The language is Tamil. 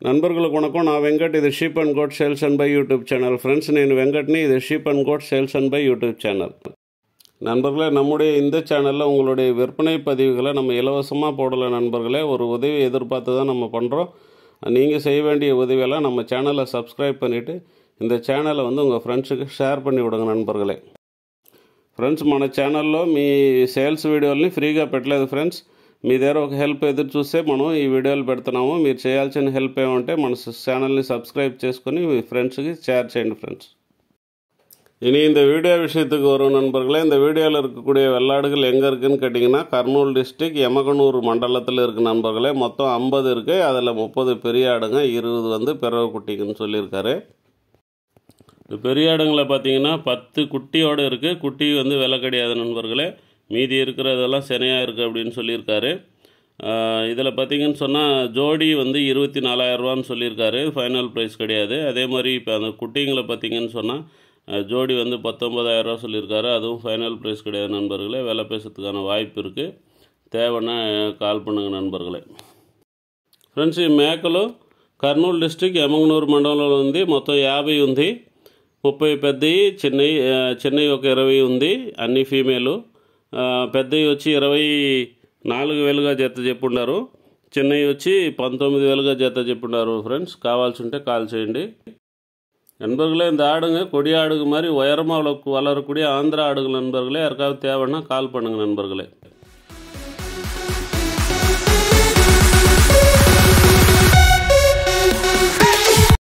నண்பர்களுக்கு வணக்கம் நான் வெங்கட் இது sheep and goat sales and buy YouTube channel friends నేను வெங்கட்னி இது sheep and goat sales and buy YouTube channel நண்பர்களே நம்முடைய இந்த சேனலில் உங்களுடைய விற்பனை பதிவுகளை நம்ம இலவசமாக போடலை நண்பர்களே ஒரு உதவி எதிர்பார்த்து தான் நம்ம பண்ணுறோம் நீங்கள் செய்ய வேண்டிய உதவியெல்லாம் நம்ம சேனலை சப்ஸ்கிரைப் பண்ணிவிட்டு இந்த சேனலை வந்து உங்கள் ఫ్రెండ్స్కి షేర్ பண்ணி విడుங்க నண்பர்களே ఫ్రెండ్స్ మన ఛానల్లో మీ సేల్స్ వీడియోల్ని ఫ్రీగా పెట్టలేదు ఫ్రెండ్స్ మీ దగ్గర ఒక హెల్ప్ ఎదురు చూస్తే మనం ఈ వీడియోలు పెడుతున్నాము మీరు చేయాల్సిన హెల్ప్ ఏమంటే మన ఛానల్ని సబ్ஸ்கிரைப் చేసుకొని మీ ஃப்ரெண்ட்ஸுக்கு ஷேர் చేయండి ஃப்ரெண்ட்ஸ் இனி இந்த வீடியோ விஷயத்துக்கு வரும் நண்பர்களே இந்த வீடியோவில் இருக்கக்கூடிய வெள்ளாடுகள் எங்கே இருக்குன்னு கேட்டிங்கன்னா கர்னூல் டிஸ்ட்ரிக் எமகனூர் மண்டலத்தில் இருக்கு நண்பர்களே மொத்தம் ஐம்பது இருக்குது அதில் முப்பது பெரிய ஆடுங்க இருபது வந்து பிறவை குட்டிங்கன்னு சொல்லியிருக்காரு இந்த பெரிய ஆடுங்களை பார்த்தீங்கன்னா பத்து குட்டியோடு இருக்குது குட்டி வந்து விலை கிடையாது நண்பர்களே மீதி இருக்கிறதெல்லாம் சினையாக இருக்குது அப்படின்னு சொல்லியிருக்காரு இதில் பார்த்தீங்கன்னு சொன்னால் ஜோடி வந்து இருபத்தி நாலாயிரரூவான்னு சொல்லியிருக்காரு ஃபைனல் ப்ரைஸ் கிடையாது அதே மாதிரி இப்போ அந்த குட்டிங்களை பார்த்தீங்கன்னு சொன்னால் ஜோடி வந்து பத்தொம்பதாயிரரூவா சொல்லியிருக்காரு அதுவும் ஃபைனல் ப்ரைஸ் கிடையாது நண்பர்களே விலை பேசுறதுக்கான வாய்ப்பு இருக்குது தேவைன்னா కాల్ பண்ணுங்கள் నண்బర్గలే ఫ్రెండ్స్ ఈ మేకలు కర్నూలు డిస్టిక్ ఎమంగనూరు మండలంలో ఉంది మొత్తం యాభై ఉంది ముప్పై పెద్దవి చిన్నవి చిన్నవి ఒక ఇరవై ఉంది అన్ని ఫీమేలు పెద్దవి వచ్చి ఇరవై నాలుగు వేలుగా జత చెప్పుండారు చిన్నవి వచ్చి పంతొమ్మిది వేలుగా జత చెప్పుండారు ఫ్రెండ్స్ కావాల్సి ఉంటే కాల్ చేయండి நண்பர்களே இந்த ஆடுங்க கொடி ஆடுங்க மாதிரி உயரமாக வளரக்கூடிய ஆந்திரா ஆடுகள் நண்பர்களே யாருக்காவது தேவைன்னா கால் பண்ணுங்கள் நண்பர்களே